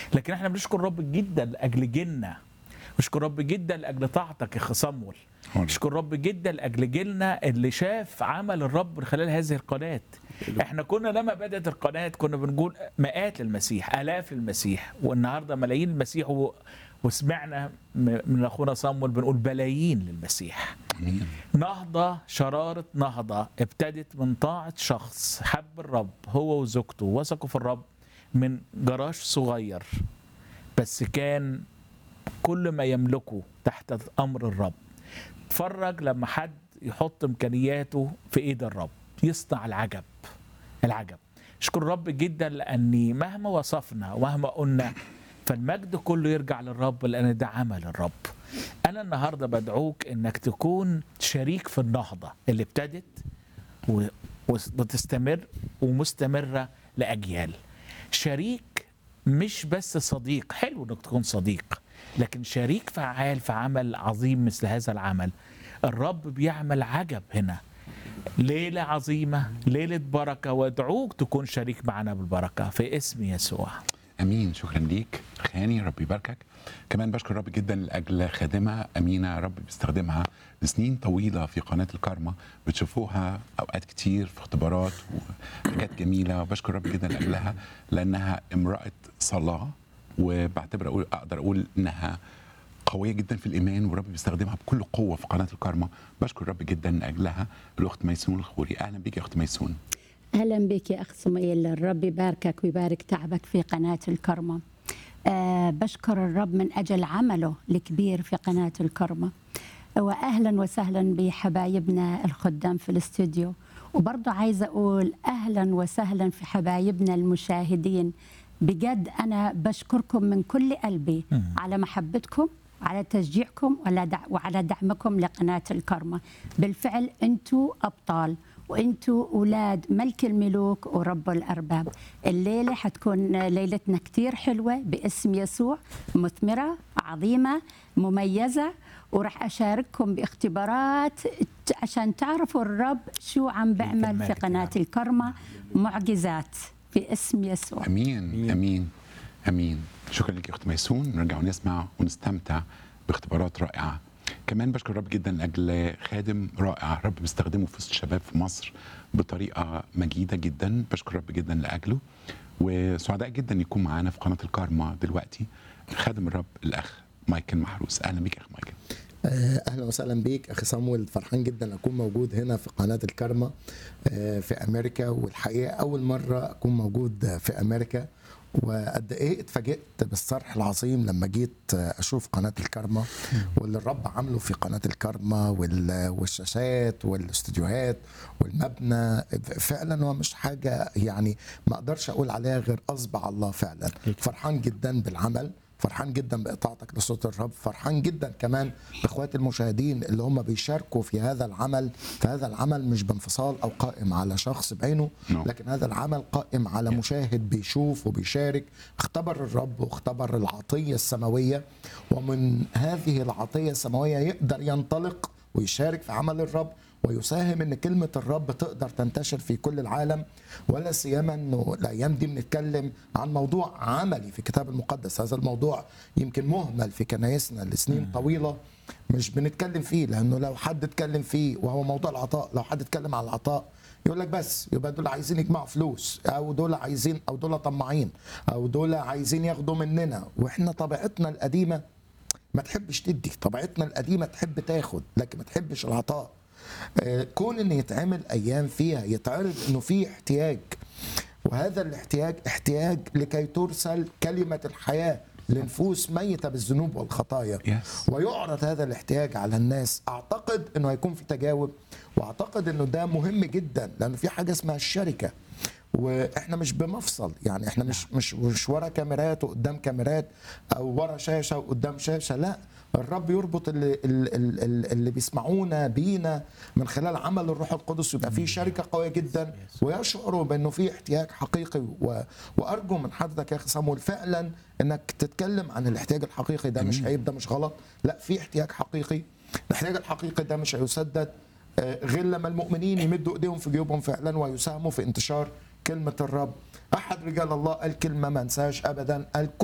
لكن احنا بنشكر رب جدا لاجل جيلنا نشكر رب جدا لاجل طاعتك يا اخ صمويل نشكر رب جدا لاجل جيلنا اللي شاف عمل الرب من خلال هذه القناه احنا كنا لما بدات القناه كنا بنقول مئات للمسيح الاف للمسيح والنهارده ملايين المسيح و... وسمعنا م- من اخونا صمويل بنقول بلايين للمسيح امين نهضة شرارة نهضة ابتدت من طاعة شخص حب الرب هو وزوجته وثقوا في الرب من جراج صغير بس كان كل ما يملكه تحت أمر الرب اتفرج لما حد يحط إمكانياته في إيد الرب يصنع العجب العجب اشكر الرب جدا لأني مهما وصفنا ومهما قلنا فالمجد كله يرجع للرب لأن ده عمل الرب أنا النهاردة بدعوك إنك تكون شريك في النهضة اللي ابتدت و- وتستمر ومستمرة لأجيال شريك مش بس صديق حلو إنك تكون صديق لكن شريك فعال في عمل عظيم مثل هذا العمل الرب بيعمل عجب هنا ليلة عظيمة ليلة بركة وادعوك تكون شريك معنا بالبركة في اسم يسوع امين شكرا ليك خاني ربي يباركك كمان بشكر رب جدا لاجل خادمه امينه رب بيستخدمها لسنين طويله في قناه الكارما بتشوفوها اوقات كتير في اختبارات وحاجات جميله بشكر رب جدا لاجلها لانها امراه صلاه وبعتبر اقول اقدر اقول انها قويه جدا في الايمان ورب بيستخدمها بكل قوه في قناه الكارما بشكر رب جدا لاجلها الاخت ميسون الخوري اهلا بك يا اخت ميسون اهلا بك يا اخ سميل الرب يباركك ويبارك تعبك في قناه الكرمه أه بشكر الرب من اجل عمله الكبير في قناه الكرمه واهلا وسهلا بحبايبنا الخدام في الاستوديو وبرضه عايزه اقول اهلا وسهلا في حبايبنا المشاهدين بجد انا بشكركم من كل قلبي على محبتكم على تشجيعكم وعلى دع- وعلى دعمكم لقناه الكرمه بالفعل انتم ابطال وانتوا اولاد ملك الملوك ورب الارباب الليله حتكون ليلتنا كتير حلوه باسم يسوع مثمره عظيمه مميزه وراح اشارككم باختبارات عشان تعرفوا الرب شو عم بعمل في المجد يا قناه رب. الكرمه معجزات في اسم يسوع امين امين امين شكرا لك يا اخت ميسون نرجع ونسمع ونستمتع باختبارات رائعه كمان بشكر رب جدا لاجل خادم رائع رب بيستخدمه في وسط الشباب في مصر بطريقه مجيده جدا بشكر رب جدا لاجله وسعداء جدا يكون معانا في قناه الكارما دلوقتي خادم الرب الاخ مايكل محروس اهلا بك يا اخ مايكل آه، اهلا وسهلا بيك اخي صامويل فرحان جدا اكون موجود هنا في قناه الكرمه آه، في امريكا والحقيقه اول مره اكون موجود في امريكا وقد ايه اتفاجئت بالصرح العظيم لما جيت آه، اشوف قناه الكرمه واللي الرب عامله في قناه الكرمه وال- والشاشات والاستوديوهات والمبنى فعلا هو مش حاجه يعني ما اقدرش اقول عليها غير اصبع الله فعلا فرحان جدا بالعمل فرحان جدا باطاعتك لصوت الرب فرحان جدا كمان باخواتي المشاهدين اللي هم بيشاركوا في هذا العمل فهذا العمل مش بانفصال او قائم على شخص بعينه No. لكن هذا العمل قائم على مشاهد بيشوف وبيشارك اختبر الرب واختبر العطيه السماويه ومن هذه العطيه السماويه يقدر ينطلق ويشارك في عمل الرب ويساهم ان كلمه الرب تقدر تنتشر في كل العالم ولا سيما انه الايام دي بنتكلم عن موضوع عملي في الكتاب المقدس هذا الموضوع يمكن مهمل في كنايسنا لسنين طويله مش بنتكلم فيه لانه لو حد اتكلم فيه وهو موضوع العطاء لو حد اتكلم عن العطاء يقول لك بس يبقى دول عايزين يجمعوا فلوس او دول عايزين او دول طماعين او دول عايزين ياخدوا مننا واحنا طبيعتنا القديمه ما تحبش تدي طبيعتنا القديمه تحب تاخد لكن ما تحبش العطاء آه، كون ان يتعمل ايام فيها يتعرض انه في احتياج وهذا الاحتياج احتياج لكي ترسل كلمه الحياه لنفوس ميته بالذنوب والخطايا Yes. ويعرض هذا الاحتياج على الناس اعتقد انه هيكون في تجاوب واعتقد انه ده مهم جدا لانه في حاجه اسمها الشركه واحنا مش بمفصل يعني احنا مش مش مش ورا كاميرات وقدام كاميرات او ورا شاشه وقدام شاشه لا الرب يربط اللي, اللي, اللي بيسمعونا بينا من خلال عمل الروح القدس يبقى في شركه قويه جدا ويشعروا بانه في احتياج حقيقي و... وارجو من حضرتك يا اخي صامويل فعلا انك تتكلم عن الاحتياج الحقيقي ده مش عيب ده مش غلط لا في احتياج حقيقي الاحتياج الحقيقي ده مش هيسدد آه، غير لما المؤمنين يمدوا ايديهم في جيوبهم فعلا ويساهموا في انتشار كلمه الرب احد رجال الله قال كلمه ما انساهاش ابدا قال